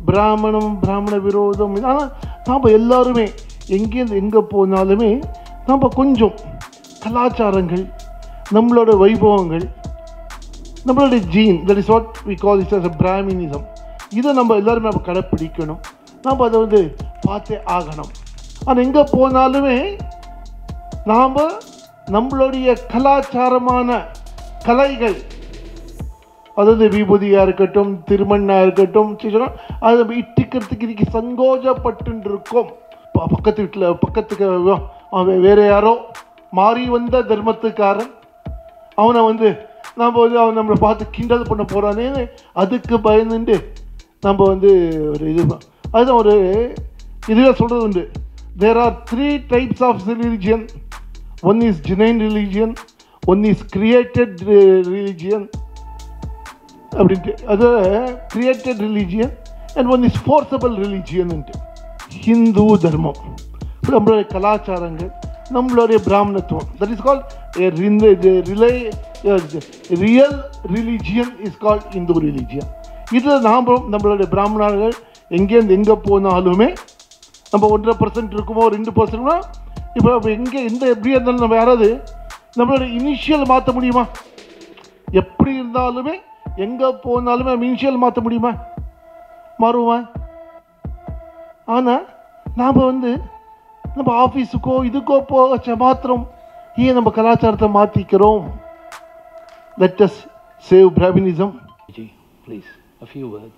பிராமணம் பிராமண விரோதம் ஆனால் நாம் எல்லாருமே எங்கேருந்து எங்கே போனாலுமே நாம் கொஞ்சம் கலாச்சாரங்கள் நம்மளோட வைபவங்கள் நம்மளுடைய gene that is what we call is as a Brahminism இதை நம்ம எல்லாருமே நம்ம கடைப்பிடிக்கணும் நம்ம அதை வந்து பார்த்தே ஆகணும் ஆனால் எங்கே போனாலுமே நாம் நம்மளுடைய கலாச்சாரமான கலைகள் அதாவது விபூதியாக இருக்கட்டும் திருமண்ணாக இருக்கட்டும் சிச்சனம், அதை நம்ம இட்டிக்கிறதுக்கு இன்னைக்கு சங்கோஜப்பட்டு இருக்கோம் ப- பக்கத்து வீட்டில் பக்கத்துக்கு வ- அவன் வேற யாரோ மாறி வந்த தர்மத்துக்காரன் அவனை வந்து நம்ம வந்து அவன் நம்மளை பார்த்து கிண்டல் பண்ண போகிறானேன்னு அதுக்கு பயந்துட்டு நம்ம வந்து ஒரு இது ப- அதுதான் ஒரு இதுவே சொல்கிறது உண்டு there are three types of religion one is genuine religion one is created religion அப்படின்ட்டு அது created religion and one is forcible ரிலீஜியன்ட்டு ஹிந்து தர்மம் நம்மளுடைய கலாச்சாரங்கள் நம்மளுடைய பிராமணத்துவம் that is called rely real religion is called Hindu religion இதில் நாம் நம்மளுடைய பிராமணர்கள் எங்கேருந்து எங்கே போனாலுமே நம்ம ஒன்றரை பர்சன்ட் இருக்குமோ ரெண்டு பர்சன்ட்னா இப்போ எங்கே எந்த எப்படியா இருந்தாலும் நம்ம யாராவது நம்மளோட இனிஷியல் மாற்ற முடியுமா எப்படி இருந்தாலுமே எங்கே போனாலுமே இனிஷியல் மாற்ற முடியுமா மாறுவேன் ஆனால் நாம் வந்து நம்ம ஆஃபீஸுக்கோ இதுக்கோ போக மாத்திரம் ஏன் நம்ம கலாச்சாரத்தை மாற்றிக்கிறோம் let us save Brahminism Ji, please, a few words.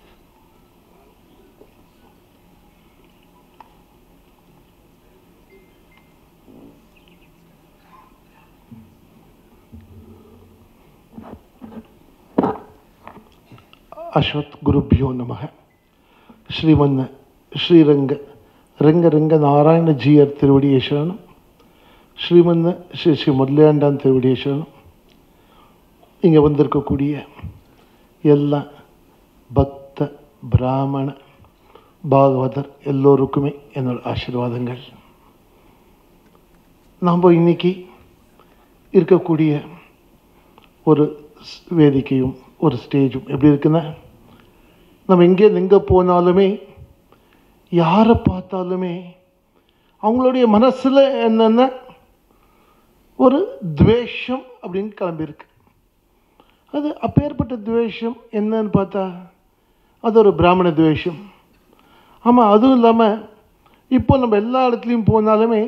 ಅಶ್ವತ್ ಗುರುಭ್ಯೋ ನಮಃ ಶ್ರೀಮನ್ನ ಶ್ರೀರಂಗ ರಂಗರಂಗ ನಾರಾಯಣ ஜீயர் திருவடியை சரணம் ஸ்ரீமன்ன ஸ்ரீ ஸ்ரீ முதலியாண்டான் திருவடியை சரணம் இங்கே வந்திருக்கக்கூடிய எல்லா பக்த பிராமண பாகவதர் எல்லோருக்குமே என்னோட ஆசீர்வாதங்கள் நாம் இன்னைக்கு இருக்கக்கூடிய ஒரு ஸ்- வேதிக்கையும் ஒரு ஸ்டேஜும் எப்படி இருக்குன்னா நம்ம எங்கே எங்கே போனாலுமே யாரை பார்த்தாலுமே அவங்களுடைய மனசில் என்னென்ன ஒரு துவேஷம் அப்படின்னு கிளம்பியிருக்கு அது அப்பேற்பட்ட துவேஷம் என்னன்னு பார்த்தா அது ஒரு பிராமண துவேஷம் ஆமாம் அதுவும் இல்லாமல் இப்போ நம்ம எல்லா இடத்துலையும் போனாலுமே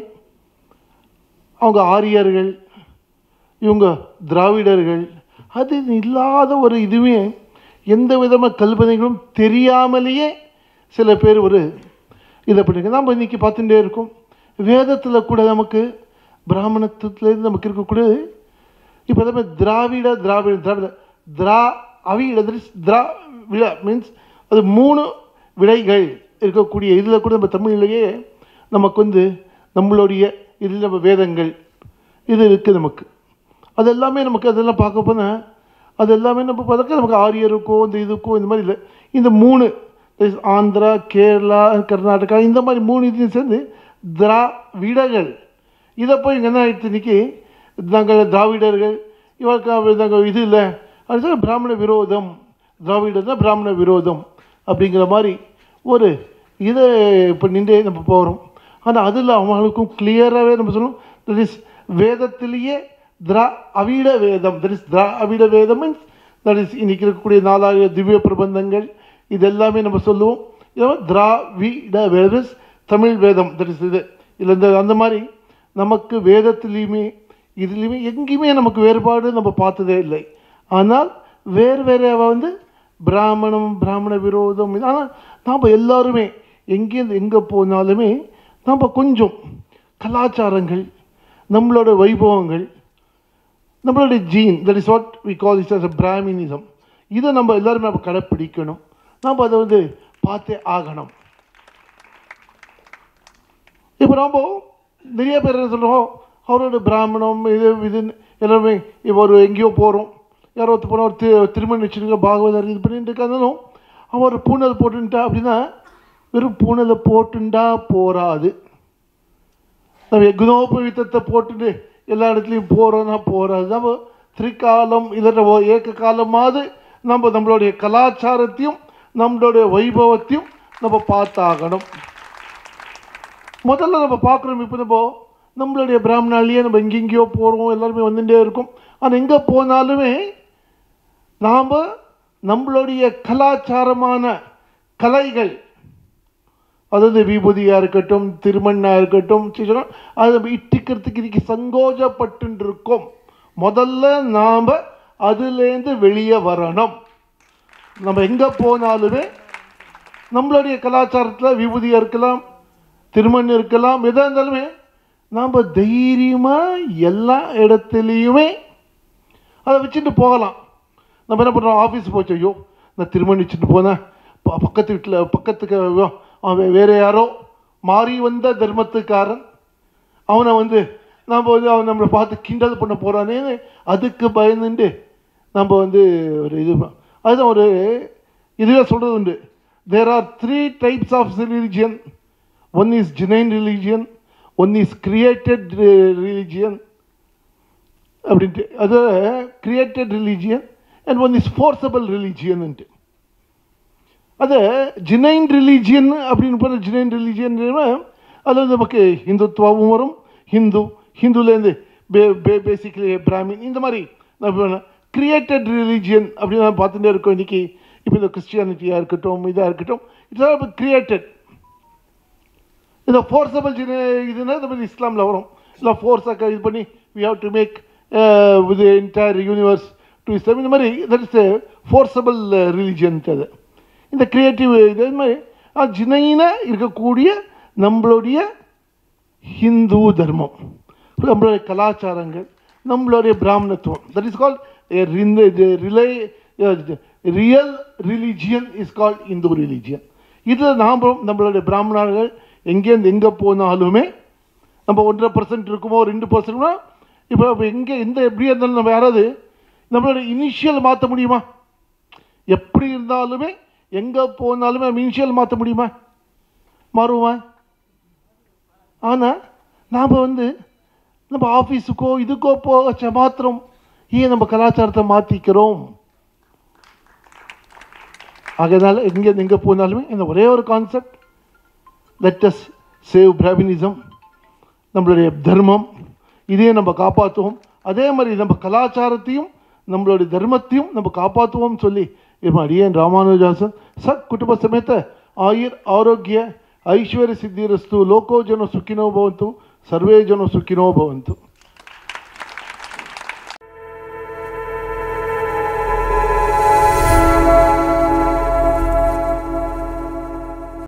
அவங்க ஆரியர்கள் இவங்க திராவிடர்கள் அது இல்லாத ஒரு இதுவே எந்த விதமான கல்பனைகளும் தெரியாமலேயே சில பேர் ஒரு இதை பண்ணிருக்க நம்ம இன்றைக்கி பார்த்துட்டே இருக்கோம் வேதத்தில் கூட நமக்கு பிராமணத்துலேருந்து நமக்கு இருக்கக்கூடிய இப்போ எல்லாமே திராவிட திராவிட திராவிட திரா அவிட திரா விழ மீன்ஸ் அது மூணு விடைகள் இருக்கக்கூடிய இதில் கூட நம்ம தமிழ்லேயே நமக்கு வந்து நம்மளுடைய இதில் நம்ம வேதங்கள் இது இருக்குது நமக்கு அது எல்லாமே நமக்கு அதெல்லாம் பார்க்க போனால் அது எல்லாமே நம்ம பார்த்தாக்க நமக்கு ஆரியருக்கோ இந்த இதுக்கோ இந்த மாதிரி இல்லை இந்த மூணு that is ஆந்திரா கேரளா கர்நாடகா இந்த மாதிரி மூணு இதையும் சேர்ந்து திராவிடங்கள் இதை போய் இங்கே என்ன ஆயிடுச்சு இன்னைக்கு நாங்கள் திராவிடர்கள் இவருக்கு நாங்கள் இது இல்லை அது சொல்லி பிராமண விரோதம் திராவிடர் தான் பிராமண விரோதம் அப்படிங்கிற மாதிரி ஒரு இதை இப்போ நின்றே நம்ம போகிறோம் ஆனால் அதில் அவங்களுக்கும் கிளியராகவே நம்ம சொல்லணும் தட் இஸ் வேதத்திலேயே திரா அவிட வேதம் தட் இஸ் திரா அவிட வேதம் மீன்ஸ் தட் இஸ் இன்னைக்கு இருக்கக்கூடிய நாலாயிரம் திவ்ய பிரபந்தங்கள் இது எல்லாமே நம்ம சொல்லுவோம் இதெல்லாம் திராவிட வேதம் is தமிழ் வேதம் தட் இஸ் இது இல்லை இந்த அந்த மாதிரி நமக்கு வேதத்துலேயுமே இதுலேயுமே எங்கேயுமே நமக்கு வேறுபாடு நம்ம பார்த்ததே இல்லை ஆனால் வேறு வேறு வந்து பிராமணம் பிராமண விரோதம் ஆனால் நாம் எல்லாருமே எங்கேருந்து எங்கே போனாலுமே நம்ம கொஞ்சம் கலாச்சாரங்கள் நம்மளோட வைபவங்கள் நம்மளுடைய gene that is what we call is as a Brahminism இதை நம்ம எல்லாருமே நம்ம கடைப்பிடிக்கணும் நம்ம அதை வந்து பார்த்தே ஆகணும் இப்போ நம்ம நிறைய பேர் என்ன சொல்கிறோம் அவரோட பிராமணம் இது இது எல்லாமே இப்போ ஒரு எங்கேயோ போகிறோம் யாரோ ஒருத்தர் போனால் ஒரு தி திருமணம் வச்சுருக்க பாகவதர் இது பண்ணிட்டு இருக்காங்களும் அவன் ஒரு பூனல் போட்டுட்டா அப்படின்னா வெறும் பூனலை போட்டுண்டா போராது நம்ம யக்னோபவித்தத்தை போட்டுட்டு எல்லா இடத்துலையும் போகிறோன்னா போகிறது நம்ம திரிகாலம் இல்லை ஏக்க காலமாவது நம்ம நம்மளுடைய கலாச்சாரத்தையும் நம்மளுடைய வைபவத்தையும் நம்ம பார்த்தாகணும் முதல்ல நம்ம பார்க்குறோம் இப்போ நம்ம நம்மளுடைய பிராமணாலேயே நம்ம எங்கெங்கேயோ போகிறோம் எல்லாருமே வந்துட்டே இருக்கும் ஆனால் எங்கே போனாலுமே நாம் நம்மளுடைய கலாச்சாரமான கலைகள் அதாவது விபூதியாக இருக்கட்டும் திருமண்ணாக இருக்கட்டும் சிச்சனம், அதை நம்ம இட்டிக்கிறதுக்கு இன்னைக்கு சங்கோஜப்பட்டு இருக்கோம் முதல்ல நாம் அதுலேருந்து வெளியே வரணும் நம்ம எங்கே போனாலுமே நம்மளுடைய கலாச்சாரத்தில் விபூதியாக இருக்கலாம் திருமணம் இருக்கலாம் எதாக இருந்தாலுமே நாம் தைரியமாக எல்லா இடத்துலையுமே அதை வச்சுட்டு போகலாம் நம்ம என்ன பண்ணுறோம் ஆஃபீஸ் போச்சு ஐயோ நான் திருமணம் வச்சுட்டு போனேன் ப- பக்கத்து வீட்டில் பக்கத்துக்கு ஐயோ, அவன் வேற யாரோ மாறி வந்த தர்மத்துக்காரன் அவனை வந்து நம்ம வந்து அவன் நம்மளை பார்த்து கிண்டல் பண்ண போகிறானேன்னு அதுக்கு பயந்துட்டு நம்ம வந்து ஒரு இது ப- அதுதான் ஒரு இதுவே சொல்கிறது உண்டு there are three types of religion one is genuine religion one is created religion அப்படின்ட்டு அது created religion and one is forcible ரிலீஜியன்ட்டு அது ஜினைன் ரிலீஜியன் அப்படின்னு போகிற ஜினைன் ரிலீஜியன் அது வந்து நமக்கு ஹிந்துத்வாவும் வரும் ஹிந்து ஹிந்துலேருந்து பே பே பேசிக்கலி பிராமின் இந்த மாதிரி கிரியேட்டட் ரிலீஜியன் அப்படின்னு நம்ம பார்த்துட்டே இருக்கோம் இன்றைக்கி இப்போ இந்த கிறிஸ்டியானிட்டியாக இருக்கட்டும் இதாக இருக்கட்டும் இட்ஸ் கிரியேட்டட் இந்த ஃபோர்ஸபிள் இதுனா இந்த மாதிரி இஸ்லாமில் வரும் இல்லை ஃபோர்ஸாக இது பண்ணி we have to make with entire universe to Islam இந்த மாதிரி தட் இஸ் ஃபோர்ஸபிள் ரிலிஜியன் அது இந்த கிரியேட்டிவ் இது மாதிரி ஜினைனாக இருக்கக்கூடிய நம்மளுடைய ஹிந்து தர்மம் நம்மளுடைய கலாச்சாரங்கள் நம்மளுடைய பிராமணத்துவம் that is called rely real religion is called Hindu religion இது நாம் நம்மளுடைய பிராமணர்கள் எங்கேருந்து எங்கே போனாலுமே நம்ம ஒன்றரை பர்சன்ட் இருக்குமோ ரெண்டு பர்சன்ட்னா இப்போ இப்போ எங்கே எந்த எப்படியா இருந்தாலும் நம்ம யாராவது நம்மளோட இனிஷியல் மாற்ற முடியுமா எப்படி இருந்தாலுமே எங்கே போனாலுமே நம்ம இனிஷியல் மாற்ற முடியுமா மாறுமா ஆனால் நாம் வந்து நம்ம ஆஃபீஸுக்கோ இதுக்கோ போக மாத்திரம் ஏன் நம்ம கலாச்சாரத்தை மாற்றிக்கிறோம் ஆகையனால எங்கே எங்கே போனாலுமே இந்த ஒரே ஒரு concept let us save Brahminism நம்மளுடைய தர்மம் இதையும் நம்ம காப்பாற்றுவோம் அதே மாதிரி நம்ம கலாச்சாரத்தையும் நம்மளுடைய தர்மத்தையும் நம்ம காப்பாற்றுவோம் சொல்லி இப்போ அடியேன் ராமானுஜாசன் சத் குடும்ப சமேತ ஆயுர் ஆரோக்கிய ಐಶ್ವರ್ಯ ಸಿದ್ಧಿರಸ್ತು ಲೋಕೋ ಜನ ಸುಖಿನೋ ಭವಂತು ಸರ್ವೇ ಜನ ಸುಖಿನೋ ಭವಂತು